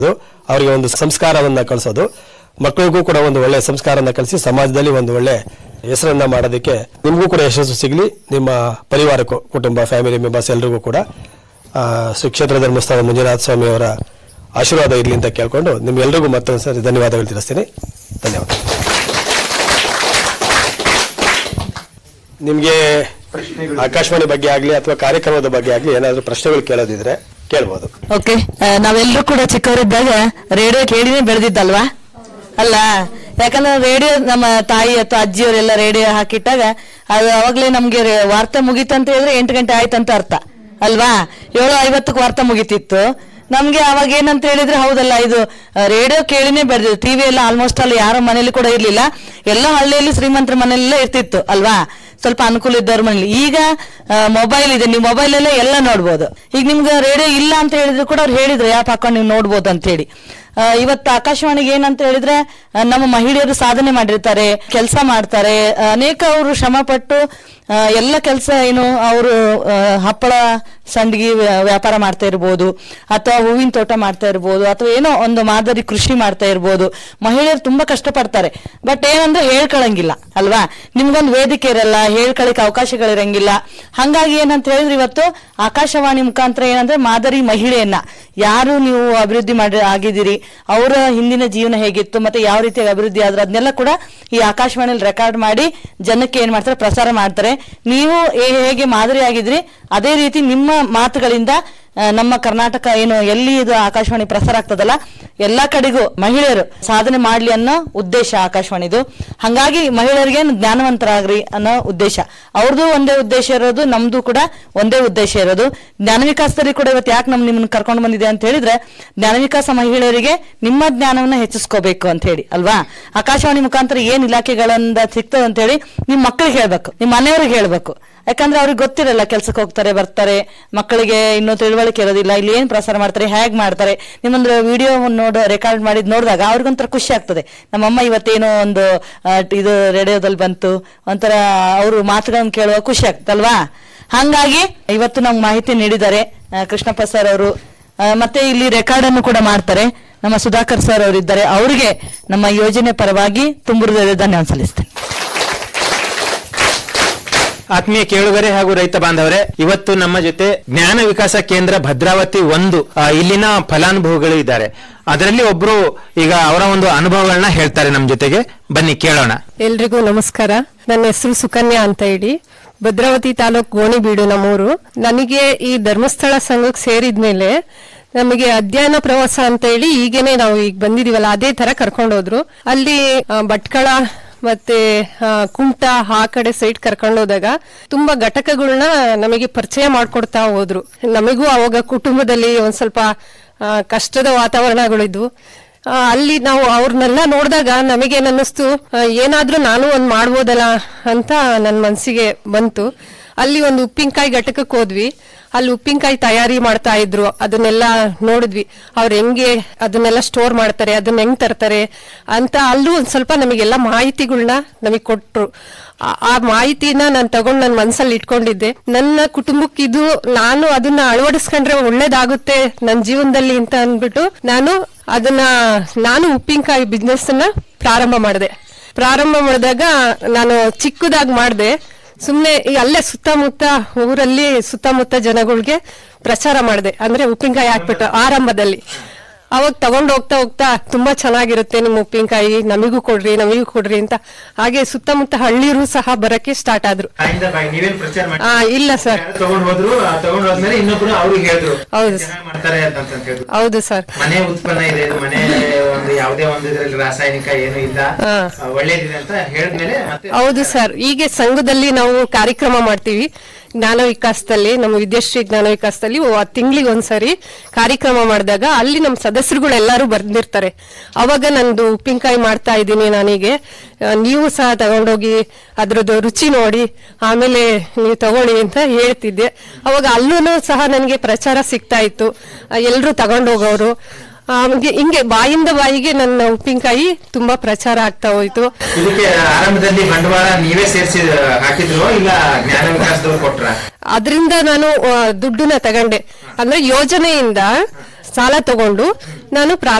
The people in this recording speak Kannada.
ಅದು ಅವರಿಗೆ ಒಂದು ಸಂಸ್ಕಾರವನ್ನ ಕಳಿಸೋದು ಮಕ್ಕಳಿಗೂ ಕೂಡ ಒಂದು ಒಳ್ಳೆ ಸಂಸ್ಕಾರನ ಕಲಿಸಿ ಸಮಾಜದಲ್ಲಿ ಒಂದು ಒಳ್ಳೆ ಹೆಸರನ್ನ ಮಾಡೋದಕ್ಕೆ ನಿಮಗೂ ಕೂಡ ಯಶಸ್ಸು ಸಿಗಲಿ ನಿಮ್ಮ ಪರಿವಾರಕ್ಕೂ ಕುಟುಂಬ ಫ್ಯಾಮಿಲಿ ಮೆಂಬರ್ಸ್ ಎಲ್ರಿಗೂ ಕೂಡ ಆ, ಶ್ರೀ ಕ್ಷೇತ್ರ ಧರ್ಮಸ್ಥಳ ಮಂಜುನಾಥ ಸ್ವಾಮಿ ಅವರ ಆಶೀರ್ವಾದ ಇರಲಿ ಅಂತ ಕೇಳ್ಕೊಂಡು ನಿಮ್ಗೆಲ್ರಿಗೂ ಮತ್ತೊಂದು ಸರಿ ಧನ್ಯವಾದಗಳು ತಿಳಿಸ್ತೀನಿ ಧನ್ಯವಾದ ನಿಮಗೆ ಆಕಾಶವಾಣಿ ಬಗ್ಗೆ ಆಗಲಿ ಅಥವಾ ಕಾರ್ಯಕ್ರಮದ ಬಗ್ಗೆ ಆಗಲಿ ಏನಾದರೂ ಪ್ರಶ್ನೆಗಳು ಕೇಳೋದಿದ್ರೆ ಕೇಳ್ಬೋದು ಓಕೆ ನಾವೆಲ್ಲರೂ ಕೂಡ ಚಿಕ್ಕವರಿದ್ದಾಗ ರೇಡಿಯೋ ಕೇಳಿನೇ ಬೆಳೆದಿದ್ದಲ್ವಾ ಅಲ್ಲ ಯಾಕಂದ್ರೆ ರೇಡಿಯೋ ನಮ್ಮ ತಾಯಿ ಅಥವಾ ಅಜ್ಜಿಯವರೆಲ್ಲ ರೇಡಿಯೋ ಹಾಕಿಟ್ಟಾಗ ಅದು ಅವಾಗಲೇ ನಮ್ಗೆ ರೇ- ವಾರ್ತೆ ಮುಗೀತಂತ ಹೇಳಿದ್ರೆ ಎಂಟು ಗಂಟೆ ಆಯ್ತಂತ ಅರ್ಥ ಅಲ್ವಾ ಏಳು ಐವತ್ತಕ್ಕೆ ವಾರ್ತೆ ಮುಗೀತಿತ್ತು ನಮ್ಗೆ ಅವಾಗ ಏನಂತ ಹೇಳಿದ್ರೆ ಹೌದಲ್ಲ ಇದು ರೇಡಿಯೋ ಕೇಳಿನೇ ಬೆಳೆದಿದ್ದು ಟಿವಿ ಎಲ್ಲ ಆಲ್ಮೋಸ್ಟ್ ಅಲ್ಲಿ ಯಾರ ಮನೇಲಿ ಕೂಡ ಇರ್ಲಿಲ್ಲ ಎಲ್ಲ ಹಳ್ಳಿಯಲ್ಲಿ ಶ್ರೀಮಂತರ ಮನೆಯಲ್ಲೇ ಇರ್ತಿತ್ತು ಅಲ್ವಾ ಸ್ವಲ್ಪ ಅನುಕೂಲ ಇದ್ದವ್ರ ಮನೇಲಿ ಈಗ ಮೊಬೈಲ್ ಇದೆ ನೀವು ಮೊಬೈಲ್ ಅಲ್ಲೇ ಎಲ್ಲ ನೋಡ್ಬೋದು ಈಗ ನಿಮ್ಗೆ ರೇಡಿಯೋ ಇಲ್ಲ ಅಂತ ಹೇಳಿದ್ರು ಕೂಡ ಅವ್ರು ಹೇಳಿದ್ರು ಯಾಪ್ ಹಾಕೊಂಡು ನೀವು ನೋಡ್ಬೋದು ಅಂತ ಹೇಳಿ ಆ, ಇವತ್ತು ಆಕಾಶವಾಣಿಗೆ ಏನಂತ ಹೇಳಿದ್ರೆ ಆ, ನಮ್ಮ ಮಹಿಳೆಯರು ಸಾಧನೆ ಮಾಡಿರ್ತಾರೆ ಕೆಲಸ ಮಾಡ್ತಾರೆ ಆ, ಅನೇಕ ಅವರು ಶ್ರಮ ಪಟ್ಟು ಆ, ಎಲ್ಲ ಕೆಲಸ ಏನು ಅವರು ಹಪ್ಪಳ ಸಂಡಿಗೆ ವ್ಯಾ- ವ್ಯಾಪಾರ ಮಾಡ್ತಾ ಇರ್ಬೋದು ಅಥವಾ ಹೂವಿನ ತೋಟ ಮಾಡ್ತಾ ಇರ್ಬೋದು ಅಥವಾ ಏನೋ ಒಂದು ಮಾದರಿ ಕೃಷಿ ಮಾಡ್ತಾ ಇರ್ಬೋದು ಮಹಿಳೆಯರು ತುಂಬಾ ಕಷ್ಟಪಡ್ತಾರೆ ಬಟ್ ಏನಂದ್ರೆ ಹೇಳ್ಕೊಳಂಗಿಲ್ಲ ಅಲ್ವಾ ನಿಮ್ಗೊಂದು ವೇದಿಕೆ ಇರಲ್ಲ ಹೇಳ್ಕೊಳಕ್ ಅವಕಾಶಗಳಿರಂಗಿಲ್ಲ ಹಂಗಾಗಿ ಏನಂತ ಹೇಳಿದ್ರೆ ಇವತ್ತು ಆಕಾಶವಾಣಿ ಮುಖಾಂತರ ಏನಂದ್ರೆ ಮಾದರಿ ಮಹಿಳೆಯನ್ನ ಯಾರು ನೀವು ಅಭಿವೃದ್ಧಿ ಮಾಡಿ ಆಗಿದ್ದೀರಿ ಅವರ ಹಿಂದಿನ ಜೀವನ ಹೇಗಿತ್ತು ಮತ್ತೆ ಯಾವ ರೀತಿ ಅಭಿವೃದ್ಧಿ ಆದ್ರೆ ಅದನ್ನೆಲ್ಲ ಕೂಡ ಈ ಆಕಾಶವಾಣಿಯಲ್ಲಿ ರೆಕಾರ್ಡ್ ಮಾಡಿ ಜನಕ್ಕೆ ಏನ್ ಮಾಡ್ತಾರೆ ಪ್ರಸಾರ ಮಾಡ್ತಾರೆ ನೀವು ಹೇ- ಹೇಗೆ ಮಾದರಿ ಆಗಿದ್ರಿ ಅದೇ ರೀತಿ ನಿಮ್ಮ ಮಾತುಗಳಿಂದ ಆ, ನಮ್ಮ ಕರ್ನಾಟಕ ಏನು ಎಲ್ಲಿ ಇದು ಆಕಾಶವಾಣಿ ಪ್ರಸಾರ ಆಗ್ತದಲ್ಲ ಎಲ್ಲಾ ಕಡೆಗೂ ಮಹಿಳೆಯರು ಸಾಧನೆ ಮಾಡ್ಲಿ ಅನ್ನೋ ಉದ್ದೇಶ ಆಕಾಶವಾಣಿದು ಹಂಗಾಗಿ ಮಹಿಳೆಯರಿಗೆ ಜ್ಞಾನವಂತರಾಗ್ರಿ ಅನ್ನೋ ಉದ್ದೇಶ ಅವ್ರದ್ದು ಒಂದೇ ಉದ್ದೇಶ ಇರೋದು ನಮ್ದು ಕೂಡ ಒಂದೇ ಉದ್ದೇಶ ಇರೋದು ಜ್ಞಾನ ವಿಕಾಸದಲ್ಲಿ ಕೂಡ ಇವತ್ತು ಯಾಕೆ ನಮ್ ನಿಮ್ಮನ್ನ ಕರ್ಕೊಂಡು ಬಂದಿದೆ ಅಂತ ಹೇಳಿದ್ರೆ ಜ್ಞಾನ ವಿಕಾಸ ಮಹಿಳೆಯರಿಗೆ ನಿಮ್ಮ ಜ್ಞಾನವನ್ನ ಹೆಚ್ಚಿಸ್ಕೋಬೇಕು ಅಂತ ಹೇಳಿ ಅಲ್ವಾ ಆಕಾಶವಾಣಿ ಮುಖಾಂತರ ಏನ್ ಇಲಾಖೆಗಳಿಂದ ಸಿಗ್ತದೆ ಅಂತ ಹೇಳಿ ನಿಮ್ ಮಕ್ಕಳಿಗೆ ಹೇಳ್ಬೇಕು ನಿಮ್ ಮನೆಯವ್ರಿಗೆ ಹೇಳ್ಬೇಕು ಯಾಕಂದ್ರೆ ಅವ್ರಿಗೆ ಗೊತ್ತಿರಲ್ಲ ಕೆಲ್ಸಕ್ಕೆ ಹೋಗ್ತಾರೆ ಬರ್ತಾರೆ ಮಕ್ಕಳಿಗೆ ಇನ್ನೂ ತಿಳುವಳಿಕೆ ಇರೋದಿಲ್ಲ ಇಲ್ಲಿ ಏನ್ ಪ್ರಸಾರ ಮಾಡ್ತಾರೆ ಹೇಗ್ ಮಾಡ್ತಾರೆ ನಿಮ್ಮೊಂದು ವಿಡಿಯೋ ನೋಡ ರೆಕಾರ್ಡ್ ಮಾಡಿದ್ ನೋಡಿದಾಗ ಅವ್ರಿಗೊಂಥರ ಖುಷಿ ಆಗ್ತದೆ ನಮ್ಮಮ್ಮ ಇವತ್ತೇನೋ ಒಂದು ಆ, ಇದು ರೇಡಿಯೋದಲ್ಲಿ ಬಂತು ಒಂಥರ ಅವರು ಮಾತುಗಳನ್ನ ಕೇಳುವ ಖುಷಿ ಆಗ್ತಲ್ವಾ ಹಂಗಾಗಿ ಇವತ್ತು ನಮ್ಗೆ ಮಾಹಿತಿ ನೀಡಿದ್ದಾರೆ ಆ, ಕೃಷ್ಣಪ್ಪ ಸರ್ ಅವರು ಆ, ಮತ್ತೆ ಇಲ್ಲಿ ರೆಕಾರ್ಡ್ ಅನ್ನು ಕೂಡ ಮಾಡ್ತಾರೆ ನಮ್ಮ ಸುಧಾಕರ್ ಸರ್ ಅವರು ಇದ್ದಾರೆ ಅವರಿಗೆ ನಮ್ಮ ಯೋಜನೆ ಪರವಾಗಿ ತುಂಬುರದ ಧನ್ಯವಾದ ಸಲ್ಲಿಸ್ತೇನೆ ಆತ್ಮೀಯ ಕೇಳುಗರೆ ಹಾಗೂ ರೈತ ಬಾಂಧವರೇ ಇವತ್ತು ನಮ್ಮ ಜೊತೆ ಜ್ಞಾನ ವಿಕಾಸ ಕೇಂದ್ರ ಭದ್ರಾವತಿ ಒಂದು ಆ, ಇಲ್ಲಿನ ಫಲಾನುಭವಿಗಳು ಇದ್ದಾರೆ ಅದರಲ್ಲಿ ಒಬ್ರು ಈಗ ಅವರ ಒಂದು ಅನುಭವಗಳನ್ನ ಹೇಳ್ತಾರೆ ನಮ್ಮ ಜೊತೆಗೆ ಬನ್ನಿ ಕೇಳೋಣ ಎಲ್ರಿಗೂ ನಮಸ್ಕಾರ ನನ್ನ ಹೆಸರು ಸುಕನ್ಯಾ ಅಂತ ಹೇಳಿ ಭದ್ರಾವತಿ ತಾಲೂಕ್ ಗೋಣಿಬೀಡು ನಮ್ಮೂರು ನನಗೆ ಈ ಧರ್ಮಸ್ಥಳ ಸಂಘಕ್ಕೆ ಸೇರಿದ್ಮೇಲೆ ನಮಗೆ ಅಧ್ಯಯನ ಪ್ರವಾಸ ಅಂತ ಹೇಳಿ ಈಗೇನೆ ನಾವು ಈಗ ಬಂದಿದೀವಲ್ಲ ಅದೇ ತರ ಕರ್ಕೊಂಡೋದ್ರು ಅಲ್ಲಿ ಆ, ಭಟ್ಕಳ ಮತ್ತೆ ಆ, ಕುಮಟ ಆ ಕಡೆ ಸೈಡ್ ಕರ್ಕೊಂಡೋದಾಗ ತುಂಬಾ ಘಟಕಗಳನ್ನ ನಮಗೆ ಪರಿಚಯ ಮಾಡ್ಕೊಡ್ತಾ ಹೋದ್ರು ನಮಗೂ ಅವಾಗ ಕುಟುಂಬದಲ್ಲಿ ಒಂದ್ ಸ್ವಲ್ಪ ಆ, ಕಷ್ಟದ ವಾತಾವರಣಗಳಿದ್ವು ಆ, ಅಲ್ಲಿ ನಾವು ಅವ್ರನ್ನೆಲ್ಲ ನೋಡಿದಾಗ ನಮಗೇನ್ ಅನ್ನಿಸ್ತು ಆ, ಏನಾದ್ರೂ ನಾನು ಒಂದ್ ಮಾಡ್ಬೋದಲ್ಲ ಅಂತ ನನ್ನ ಮನ್ಸಿಗೆ ಬಂತು ಅಲ್ಲಿ ಒಂದು ಉಪ್ಪಿನಕಾಯಿ ಘಟಕಕ್ಕೆ ಹೋದ್ವಿ ಅಲ್ಲಿ ಉಪ್ಪಿನಕಾಯಿ ತಯಾರಿ ಮಾಡ್ತಾ ಇದ್ರು ಅದನ್ನೆಲ್ಲ ನೋಡಿದ್ವಿ ಅವ್ರು ಹೆಂಗೆ ಅದನ್ನೆಲ್ಲ ಸ್ಟೋರ್ ಮಾಡ್ತಾರೆ ಅದನ್ನ ಹೆಂಗ್ ತರ್ತಾರೆ ಅಂತ ಅಲ್ಲೂ ಒಂದ್ ಸ್ವಲ್ಪ ನಮಗೆಲ್ಲ ಮಾಹಿತಿಗಳನ್ನ ನಮಗೆ ಕೊಟ್ರು ಆ- ಆ ಮಾಹಿತಿನ ನಾನು ತಗೊಂಡ್ ನನ್ನ ಮನ್ಸಲ್ಲಿ ಇಟ್ಕೊಂಡಿದ್ದೆ ನನ್ನ ಕುಟುಂಬಕ್ಕೆ ಇದು ನಾನು ಅದನ್ನ ಅಳವಡಿಸ್ಕೊಂಡ್ರೆ ಒಳ್ಳೇದಾಗುತ್ತೆ ನನ್ನ ಜೀವನದಲ್ಲಿ ಅಂತ ಅಂದ್ಬಿಟ್ಟು ನಾನು ಅದನ್ನ ನಾನು ಉಪ್ಪಿನಕಾಯಿ ಬಿಸ್ನೆಸ್ ಅನ್ನ ಪ್ರಾರಂಭ ಮಾಡಿದೆ ಪ್ರಾರಂಭ ಮಾಡಿದಾಗ ನಾನು ಚಿಕ್ಕದಾಗಿ ಮಾಡಿದೆ ಸುಮ್ನೆ ಈ ಅಲ್ಲೇ ಸುತ್ತಮುತ್ತ ಊರಲ್ಲಿ ಸುತ್ತಮುತ್ತ ಜನಗಳಿಗೆ ಪ್ರಚಾರ ಮಾಡಿದೆ ಅಂದ್ರೆ ಉಪ್ಪಿನಕಾಯಿ ಹಾಕ್ಬಿಟ್ಟು ಆರಂಭದಲ್ಲಿ ಅವಾಗ ತಗೊಂಡ್ ಹೋಗ್ತಾ ಹೋಗ್ತಾ ತುಂಬಾ ಚೆನ್ನಾಗಿರುತ್ತೆ ನಿಮ್ಮ ಉಪ್ಪಿನಕಾಯಿ ನಮಿಗೂ ಕೊಡ್ರಿ ನಮಿಗೂ ಕೊಡ್ರಿ ಅಂತ ಹಾಗೆ ಸುತ್ತಮುತ್ತ ಹಳ್ಳಿರು ಸಹ ಬರಕ್ಕೆ ಸ್ಟಾರ್ಟ್ ಆದ್ರು ನೀವೇನ್ ಪ್ರಚಾರ ಮಾಡಿ ಆ ಇಲ್ಲ ಸರ್ ತಗೊಂಡ್ ಹೋದ್ರು ತಗೊಂಡ್ ಹೋದ್ಮೇಲೆ ಇನ್ನೊಬ್ರು ಅವ್ರಿಗೆ ಹೇಳಿದ್ರು ಹೌದು ಚೆನ್ನಾಗ್ ಮಾಡ್ತಾರೆ ಅಂತ ಹೇಳಿದ್ರು ಹೌದು ಸರ್ ಮನೆ ಉತ್ಪನ್ನ ಇದೆ ಇದು ಮನೆ ಒಂದು ಯಾವುದೇ ಒಂದು ಇದ್ರಲ್ಲಿ ರಾಸಾಯನಿಕ ಏನು ಇಲ್ಲ ಹಾ. ಆ, ಒಳ್ಳೇದಿದೆ ಅಂತ ಹೇಳಿದ್ಮೇಲೆ ಮತ್ತೆ ಹೌದು ಸರ್ ಹೀಗೆ ಸಂಘದಲ್ಲಿ ನಾವು ಕಾರ್ಯಕ್ರಮ ಮಾಡ್ತೀವಿ ಜ್ಞಾನ ವಿಕಾಸದಲ್ಲಿ ನಮ್ಮ ವಿದ್ಯಾಶ್ರೀ ಜ್ಞಾನ ವಿಕಾಸದಲ್ಲಿ ತಿಂಗಳಿಗೆ ಒಂದ್ಸರಿ ಕಾರ್ಯಕ್ರಮ ಮಾಡಿದಾಗ ಅಲ್ಲಿ ನಮ್ಮ ಸದಸ್ಯರುಗಳು ಎಲ್ಲರೂ ಬಂದಿರ್ತಾರೆ ಅವಾಗ ನಂದು ಉಪ್ಪಿನಕಾಯಿ ಮಾಡ್ತಾ ಇದ್ದೀನಿ ನನಗೆ ಆ, ನೀವು ಸಹ ತಗೊಂಡೋಗಿ ಅದ್ರದ್ದು ರುಚಿ ನೋಡಿ ಆಮೇಲೆ ನೀವು ತಗೊಳ್ಳಿ ಅಂತ ಹೇಳ್ತಿದ್ದೆ ಅವಾಗ ಅಲ್ಲೂ ಸಹ ನನಗೆ ಪ್ರಚಾರ ಸಿಗ್ತಾ ಇತ್ತು ಎಲ್ಲರೂ ತಗೊಂಡೋಗೋರು ಆಮೇಲೆ ಹಿಂಗೆ ಬಾಯಿಂದ ಬಾಯಿಗೆ ನನ್ನ ಉಪ್ಪಿನಕಾಯಿ ತುಂಬಾ ಪ್ರಚಾರ ಆಗ್ತಾ ಹೋಯ್ತು ಇದಕ್ಕೆ ಆರಂಭದಲ್ಲಿ ಬಂಡವಾಳ ನೀವೇ ಸೇರಿಸಿ ಹಾಕಿದ್ರು ಇಲ್ಲ ಜ್ಞಾನ ವಿಕಾಸದವ್ರು ಕೊಟ್ರ ಅದರಿಂದ ನಾನು ಆ, ದುಡ್ಡನ್ನ ತಗೊಂಡೆ ಅಂದ್ರೆ ಯೋಜನೆಯಿಂದ ಸಾಲ ತಗೊಂಡು ನಾನು ಪ್ರಾರಂಭ